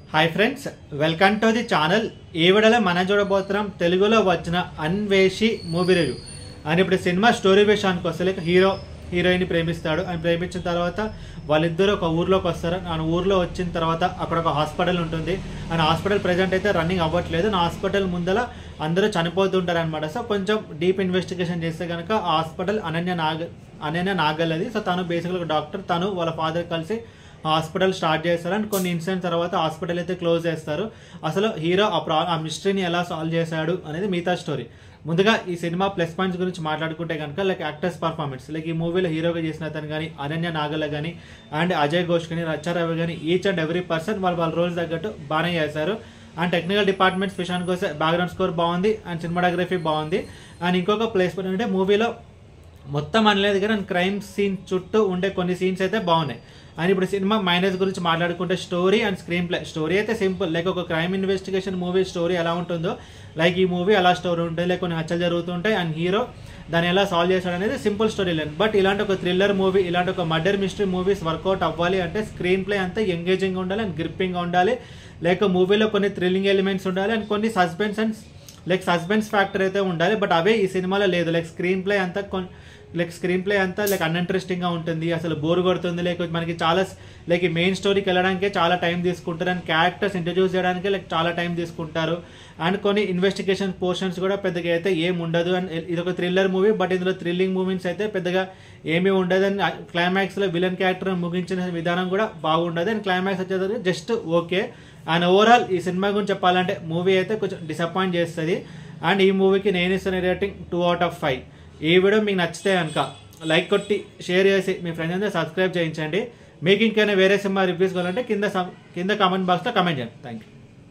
hi friends welcome to the channel ఈ వీడియోలో మనం చూడబోతున్నాం తెలుగులో వచ్చిన అన్వేషి మూవీ రివ్యూ అని ఇప్పుడు సినిమా స్టోరీ విషయానికి వస్తే లైక్ హీరో హీరోయిన్ ప్రేమిస్తాడు అని ప్రేమించిన తర్వాత వాళ్ళిద్దరూ ఒక ఊర్లోకి వస్తారు ఆ ఊర్లో వచ్చిన తర్వాత అక్కడ ఒక హాస్పిటల్ ఉంటుంది అండ్ హాస్పిటల్ ప్రజెంట్ అయితే రన్నింగ్ అవ్వట్లేదు నా హాస్పిటల్ ముందర అందరూ చనిపోతుంటారు అనమాట సో కొంచెం డీప్ ఇన్వెస్టిగేషన్ చేస్తే కనుక ఆ హాస్పిటల్ అనన్య నాగ అనన్య నాగల్లది సో తను బేసిక్గా ఒక డాక్టర్ తను వాళ్ళ ఫాదర్ కలిసి హాస్పిటల్ స్టార్ట్ చేస్తారు అండ్ కొన్ని ఇన్సిడెంట్ తర్వాత హాస్పిటల్ అయితే క్లోజ్ చేస్తారు అసలు హీరో ఆ ప్రా ఆ మిస్టరీని ఎలా సాల్వ్ చేశాడు అనేది మిగతా స్టోరీ ముందుగా ఈ సినిమా ప్లస్ పాయింట్స్ గురించి మాట్లాడుకుంటే కనుక లైక్ యాక్టర్స్ పర్ఫార్మెన్స్ లైక్ ఈ మూవీలో హీరోగా చేసిన అతను కానీ అనన్య నాగల కానీ అండ్ అజయ్ ఘోష్ కానీ రచ్చారావు కానీ ఈచ్ అండ్ ఎవ్రీ పర్సన్ వాళ్ళు వాళ్ళ రోల్స్ తగ్గట్టు బాగానే చేశారు అండ్ టెక్నికల్ డిపార్ట్మెంట్స్ విషయానికి వస్తే బ్యాక్గ్రౌండ్ స్కోర్ బాగుంది అండ్ సినిమాటోగ్రఫీ బాగుంది అండ్ ఇంకొక ప్లేస్ పాయింట్ అంటే మూవీలో మొత్తం అనలేదు కానీ క్రైమ్ సీన్ చుట్టూ ఉండే కొన్ని సీన్స్ అయితే బాగున్నాయి అండ్ ఇప్పుడు సినిమా మైనస్ గురించి మాట్లాడుకుంటే story and screenplay story అయితే సింపుల్ లైక్ ఒక క్రైమ్ ఇన్వెస్టిగేషన్ మూవీ స్టోరీ ఎలా ఉంటుందో లైక్ ఈ మూవీ అలా స్టోరీ ఉంటుంది లైక్ కొన్ని హత్యలు జరుగుతుంటాయి అండ్ హీరో దాన్ని ఎలా సాల్వ్ చేశాడు అనేది సింపుల్ స్టోరీ లైన్ బట్ ఇలాంటి ఒక థ్రిల్లర్ మూవీ ఇలాంటి ఒక మర్డర్ మిస్టరీ మూవీస్ వర్కౌట్ అవ్వాలి అంటే స్క్రీన్ ప్లే అంతా ఎంగేజింగ్ ఉండాలి అండ్ గ్రిప్పింగ్ ఉండాలి లైక్ మూవీలో కొన్ని థ్రిల్లింగ్ ఎలిమెంట్స్ ఉండాలి అండ్ కొన్ని suspense and like suspense factor అయితే ఉండాలి బట్ అవే ఈ సినిమాలో లేదు లైక్ స్క్రీన్ ప్లే అంతా కొన్ లైక్ స్క్రీన్ ప్లే అంతా లైక్ అన్ఇంట్రెస్టింగ్గా ఉంటుంది అసలు బోర్ కొడుతుంది లైక్ మనకి చాలా లైక్ ఈ మెయిన్ స్టోరీకి వెళ్ళడానికే చాలా టైం తీసుకుంటారు అండ్ క్యారెక్టర్స్ ఇంట్రడ్యూస్ చేయడానికే లైక్ చాలా టైం తీసుకుంటారు అండ్ కొన్ని ఇన్వెస్టిగేషన్ పోర్షన్స్ కూడా పెద్దగా అయితే ఏం ఉండదు అండ్ ఇది ఒక థ్రిల్లర్ మూవీ బట్ ఇందులో థ్రిల్లింగ్ మూవీస్ అయితే పెద్దగా ఏమీ ఉండదు అండ్ క్లైమాక్స్లో విలన్ క్యారెక్టర్ ముగించిన విధానం కూడా బాగుండదు అండ్ క్లైమాక్స్ వచ్చేసరికి జస్ట్ ఓకే అండ్ ఓవరాల్ ఈ సినిమా గురించి చెప్పాలంటే మూవీ అయితే కొంచెం డిసప్పాయింట్ చేస్తుంది అండ్ ఈ మూవీకి నేను ఇస్తున్న rating two out of five ఈ వీడియో మీకు నచ్చితే కనుక లైక్ కొట్టి షేర్ చేసి మీ ఫ్రెండ్స్ అందరూ సబ్స్క్రైబ్ చేయించండి మీకు ఇంకైనా వేరే సినిమా రివ్యూస్ కావాలంటే కింద సం- కింద కామెంట్ బాక్స్లో కమెంట్ చేయండి థ్యాంక్ యూ